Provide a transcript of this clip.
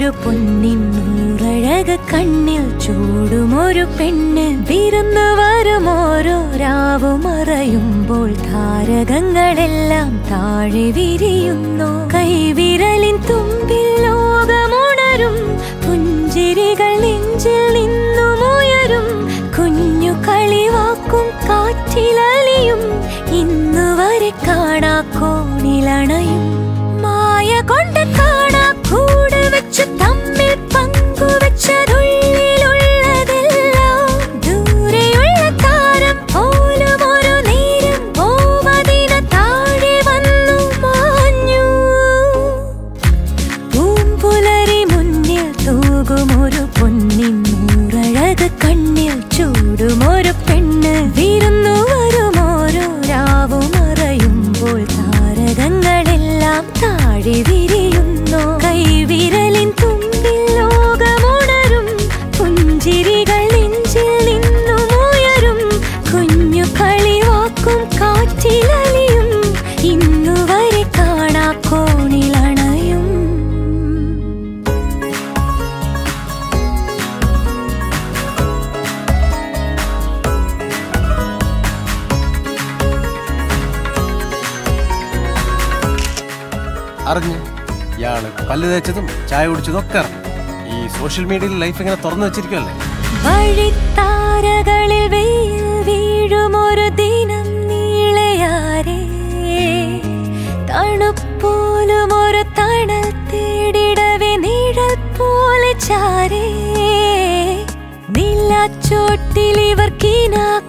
ഒരു പൊന്നിൻ നൂറഴക കണ്ണിൽ ചൂടുമൊരു പെണ്ണ് വിരുന്നു വരും ഓരോ രാവു മറയുമ്പോൾ താരകങ്ങളെല്ലാം താഴെ വിരിയുന്നു കൈവിരലിൻ തുമ്പിൽ ലോകമുണരും പുഞ്ചിരികൾ നെഞ്ചിൽ നിന്നുമുയരും കുഞ്ഞു കളിവാക്കും കാറ്റിലലിയും ഇന്നുവരെ കാണാ കോണിലണയും മായ കൊണ്ട് കാണാ കൂട് വെച്ച് തമ്മിൽ പങ്കുവെച്ചതുള്ളിലുള്ളതെല്ലാം ദൂരെയുള്ള താരം പോലും ഒരു നേരം ഓവതിന താഴെ വന്നു മാഞ്ഞു പൂമ്പുലരി മുന്നിൽ തൂകുമൊരു പൊന്നിൻ നൂറഴക കണ്ണിൽ ചൂടുമൊരു പെണ്ണ് വിരുന്നു വരുമോരോ രാവു മറയുമ്പോൾ താരകങ്ങളെല്ലാം താഴെ വിരിയുന്നു കൈവിരലിൻ തുമ്പിൽ ലോകമുണരും പുഞ്ചിരികൾ നെഞ്ചിൽ നിന്നും ഉയരും കുഞ്ഞു കളിവാക്കും കാറ്റിലലിയും ഇന്നുവരെ കാണാ കോണിലണയും അറിഞ്ഞ് ഇയാള് പല്ല് തേച്ചതും ചായ കുടിച്ചതും ഒക്കെ അറിഞ്ഞു ഈ സോഷ്യൽ മീഡിയയിൽ ലൈഫ് ഇങ്ങനെ തുറന്നു വെച്ചിരിക്കുമല്ലേ വഴിത്താരകളിൽ വെയിൽ വീഴുമൊരു ദിനം നീളയാരേ തണുപ്പോലും ഒരു തണൽ തേടിടവേ നിഴൽ പോലെ ചാരേ നിലച്ചോട്ടിൽ ഇവർ കിനാ